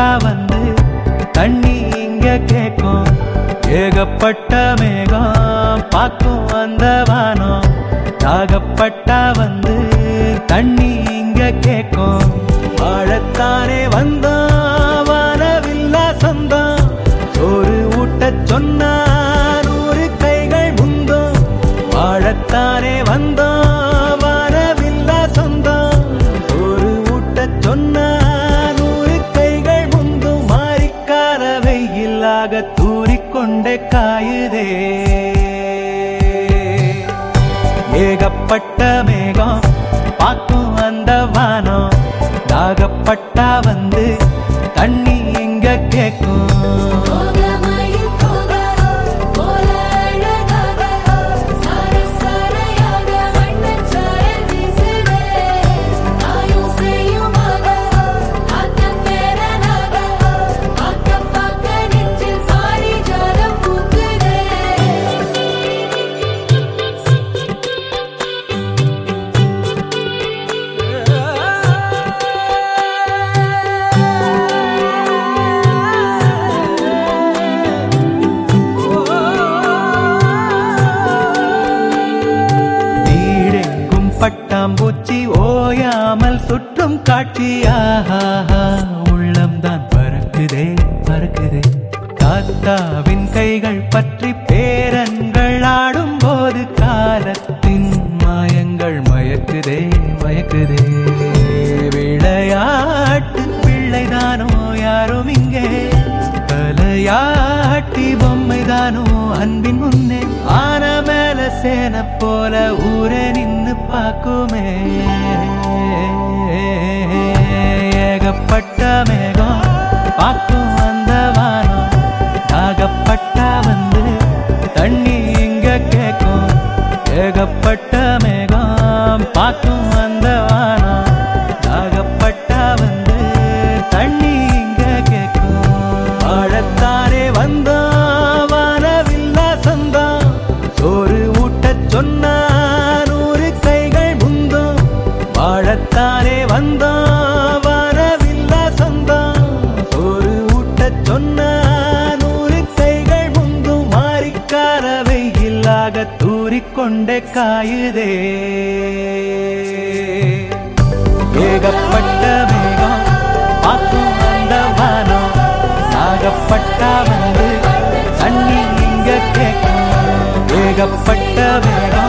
ஏகப்பட்டா வந்து தண்ணி இங்க கேக்கும் ஏகப்பட்ட மேகம் பார்க்கும் அந்த வானம் தாகப்பட்டா வந்து தண்ணி இங்க கேக்கும் வாழத்தானே வந்தோம் வானவில்லா சொந்தம் சோறு ஊட்டச் சொன்னா நூறு கைகள் முந்தோம் வாழத்தானே வந்தோம் வானவில்லா சொந்தம் சோறு ஊட்டச் சொன்னா நூறு கைகள் முந்தும் மாறிக்கார வெயிலாக தூறிக்கொண்டே காயுதே ஏகப்பட்ட மேகம் பார்க்கும் அந்த வானம் தாகப்பட்டா வந்து தண்ணி இங்க கேக்கும் கோகமயில் கோக போல அழகாக சார சாரையாக வண்ணச்சாரல் வீசுதே ஆயும் செய்யுமாக ஆத்தம் பேரனாக பார்க்க பார்க்க நெஞ்சில் பாரிஜாலம் பூக்குதே வீடெங்கும் பட்டாம்பூச்சி ஓயாமல் சுற்றும் காட்சி ஆஹா உள்ளம்தான் பறக்குதே பறக்குதே தாத்தாவின் கைகள் பற்றி பேரன்கள் ஆடும் போது காலத்தின் மாயங்கள் மயக்குதே மயக்குதே விளையாட்டு பிள்ளைதானோ யாரும் இங்கே தலையாட்டி பொம்மைதானோ அன்பின் முன்னே ஆன மேல சேன போல ஊரே நின்னு பாக்குமே ஏகப்பட்ட மேகம் பார்க்கும் அந்த வானம் தாகப்பட்டா வந்து தண்ணி இங்க கேக்கும் ஏகப்பட்ட மேகம் பார்க்கும் அந்த வானம் தாகப்பட்டா வந்து தண்ணி இங்க கேக்கும் வாழத்தானே வந்தோம் வானவில்லா சொந்தம் சோறு ஊட்டச் சொன்னா நூறு கைகள் முந்தும் வாழத்தானே வந்தோம் வானவில்லா சொந்தம் சோறு ஊட்டச் சொன்னா நூறு கைகள் முந்தும் மாறிக்கார வெயிலாக தூறிக்கொண்டே காயுதே ஏகப்பட்ட மேகம் பார்க்கும் அந்த வானம் சாகப்பட்டா வந்து தண்ணி இங்க கேட்கும் ஏகப்பட்ட மேகம்